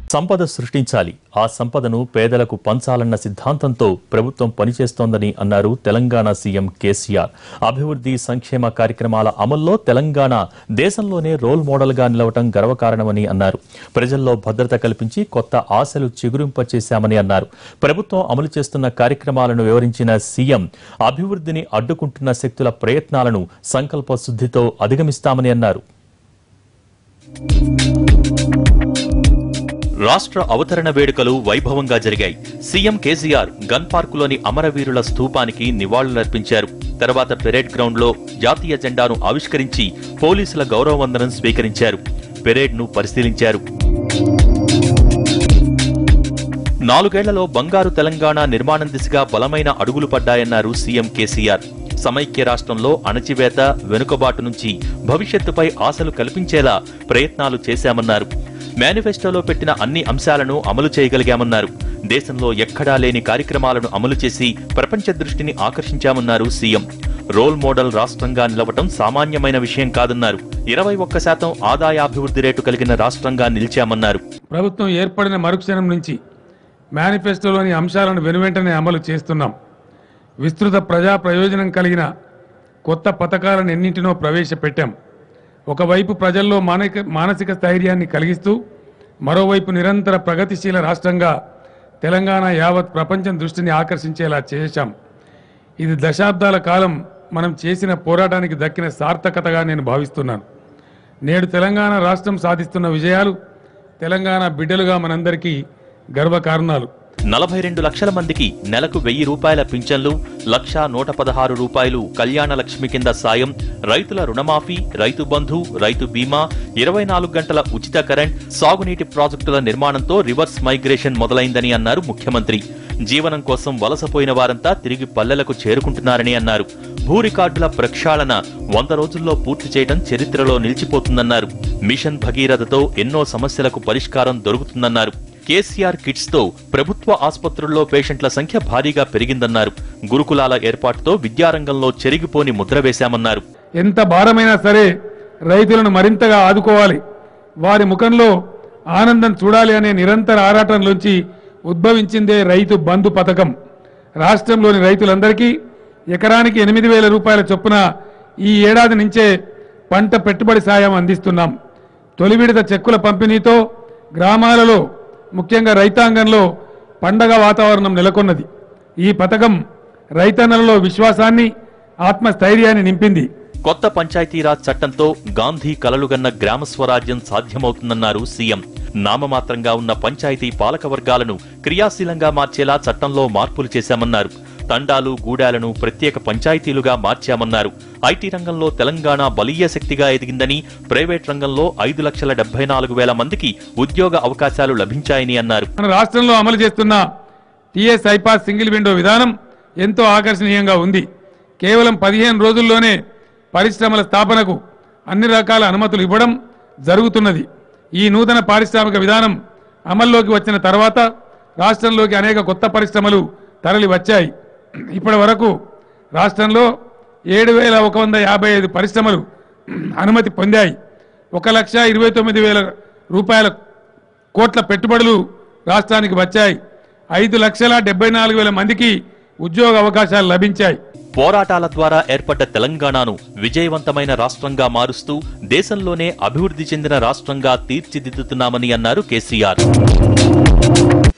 సంపద సృష్టించాలి ఆ సంపదను పేదలకు పంచాలన్న సిద్ధాంతంతో ప్రభుత్వం పనిచేస్తోందని అన్నారు తెలంగాణ సీఎం కేసీఆర్ అభివృద్ధి సంక్షేమ కార్యక్రమాల అమల్లో తెలంగాణ దేశంలోనే రోల్ మోడల్గా నిలవటం గర్వకారణమని అన్నారు ప్రజల్లో భద్రత కల్పించి కొత్త ఆశలు చిగురింపచేశామని అన్నారు ప్రభుత్వం అమలు చేస్తున్న కార్యక్రమాలను వివరించిన సీఎం అభివృద్ధిని అడ్డుకుంటున్న శక్తుల ప్రయత్నాలను సంకల్ప శుద్ధితో అధిగమిస్తామని అన్నారు రాష్ట్ర అవతరణ వేడుకలు వైభవంగా జరిగాయి సీఎం కేసీఆర్ గన్ పార్కులోని అమరవీరుల స్థూపానికి నివాళులర్పించారు తర్వాత పెరేడ్ గ్రౌండ్ లో జాతీయ జెండాను ఆవిష్కరించి పోలీసుల గౌరవ వందనం స్వీకరించారు పెరేడ్ ను పరిశీలించారు నాలుగేళ్లలో బంగారు తెలంగాణ నిర్మాణం దిశగా బలమైన అడుగులు పడ్డాయన్నారు సీఎం కేసీఆర్ సమైక్య రాష్ట్రంలో అణచివేత వెనుకబాటు నుంచి భవిష్యత్తుపై ఆశలు కల్పించేలా ప్రయత్నాలు చేశామన్నారు మేనిఫెస్టోలో పెట్టిన అన్ని అంశాలను అమలు చేయగలిగామన్నారు దేశంలో ఎక్కడా లేని కార్యక్రమాలను అమలు చేసి ప్రపంచ దృష్టిని ఆకర్షించామన్నారు సీఎం రోల్ మోడల్ రాష్ట్రంగా నిలవటం సామాన్యమైన విషయం కాదన్నారు ఇరవై ఒక్క శాతం ఆదాయాభివృద్ధి రేటు కలిగిన రాష్ట్రంగా నిలిచామన్నారు ప్రభుత్వం ఏర్పడిన మరుక్షణం నుంచి మేనిఫెస్టోలోని అంశాలను వెనువెంటనే అమలు చేస్తున్నాం విస్తృత ప్రజా ప్రయోజనం కలిగిన కొత్త పథకాలను ఎన్నింటినో ప్రవేశపెట్టాం ఒకవైపు ప్రజల్లో మానసిక మానసిక స్థైర్యాన్ని కలిగిస్తూ మరోవైపు నిరంతర ప్రగతిశీల రాష్ట్రంగా తెలంగాణ యావత్ ప్రపంచం దృష్టిని ఆకర్షించేలా చేశాం ఇది దశాబ్దాల కాలం మనం చేసిన పోరాటానికి దక్కిన సార్థకతగా నేను భావిస్తున్నాను నేడు తెలంగాణ రాష్ట్రం సాధిస్తున్న విజయాలు తెలంగాణ బిడ్డలుగా మనందరికీ గర్వకారణాలు నలభై రెండు లక్షల మందికి నెలకు వెయ్యి రూపాయల పింఛన్లు లక్ష నూట పదహారు రూపాయలు కళ్యాణ లక్ష్మి కింద సాయం రైతుల రుణమాఫీ రైతు బంధు రైతు బీమా ఇరవై నాలుగు గంటల ఉచిత కరెంట్ సాగునీటి ప్రాజెక్టుల నిర్మాణంతో రివర్స్ మైగ్రేషన్ మొదలైందని అన్నారు ముఖ్యమంత్రి జీవనం కోసం వలసపోయిన వారంతా తిరిగి పల్లెలకు చేరుకుంటున్నారని అన్నారు భూ రికార్డుల ప్రక్షాళన వంద రోజుల్లో పూర్తి చేయడం చరిత్రలో నిలిచిపోతుందన్నారు మిషన్ భగీరథతో ఎన్నో సమస్యలకు పరిష్కారం దొరుకుతుందన్నారు కేసీఆర్ కిట్స్ తో ప్రభుత్వ ఆసుపత్రుల్లో పేషెంట్ల సంఖ్య భారీగా పెరిగిందన్నారు గురుకులాల ఏర్పాటుతో విద్యారంగంలో చెరిగిపోని ముద్ర వేశామన్నారు ఎంత భారమైనా సరే రైతులను మరింతగా ఆదుకోవాలి వారి ముఖంలో ఆనందం చూడాలి అనే నిరంతర ఆరాటంలోంచి ఉద్భవించిందే రైతు బంధు పథకం రాష్ట్రంలోని రైతులందరికీ ఎకరానికి ఎనిమిది వేల రూపాయల చొప్పున ఈ ఏడాది నుంచే పంట పెట్టుబడి సాయం అందిస్తున్నాం తొలి విడత చెక్కుల పంపిణీతో గ్రామాలలో ముఖ్యంగా రైతాంగంలో పండగ వాతావరణం నెలకొన్నది ఈ పథకం రైతన్నలలో విశ్వాసాన్ని ఆత్మస్థైర్యాన్ని నింపింది కొత్త పంచాయతీరాజ్ చట్టంతో గాంధీ కలలుగన్న గ్రామ స్వరాజ్యం సాధ్యమవుతుందన్నారు సీఎం నామమాత్రంగా ఉన్న పంచాయతీ పాలక వర్గాలను క్రియాశీలంగా మార్చేలా చట్టంలో మార్పులు చేశామన్నారు తండాలు గూడాలను ప్రత్యేక పంచాయతీలుగా మార్చామన్నారు ఐటీ రంగంలో తెలంగాణ బలీయ శక్తిగా ఎదిగిందని ప్రైవేట్ రంగంలో ఐదు లక్షల డెబ్బై నాలుగు వేల మందికి ఉద్యోగ అవకాశాలు లభించాయని అన్నారు మన రాష్ట్రంలో అమలు చేస్తున్న టీఎస్ ఐపాస్ సింగిల్ విండో విధానం ఎంతో ఆకర్షణీయంగా ఉంది కేవలం పదిహేను రోజుల్లోనే పరిశ్రమల స్థాపనకు అన్ని రకాల అనుమతులు ఇవ్వడం జరుగుతున్నది ఈ నూతన పారిశ్రామిక విధానం అమల్లోకి వచ్చిన తర్వాత రాష్ట్రంలోకి అనేక కొత్త పరిశ్రమలు తరలి వచ్చాయి ఇప్పటి వరకు రాష్ట్రంలో ఏడు వేల ఒక వంద యాభై ఐదు పరిశ్రమలు అనుమతి పొందాయి ఒక లక్ష ఇరవై తొమ్మిది వేల రూపాయల కోట్ల పెట్టుబడులు రాష్ట్రానికి వచ్చాయి ఐదు లక్షల డెబ్బై నాలుగు వేల మందికి ఉద్యోగ అవకాశాలు లభించాయి పోరాటాల ద్వారా ఏర్పడ్డ తెలంగాణను విజయవంతమైన రాష్ట్రంగా మారుస్తూ దేశంలోనే అభివృద్ధి చెందిన రాష్ట్రంగా తీర్చిదిద్దుతున్నామని అన్నారు కేసీఆర్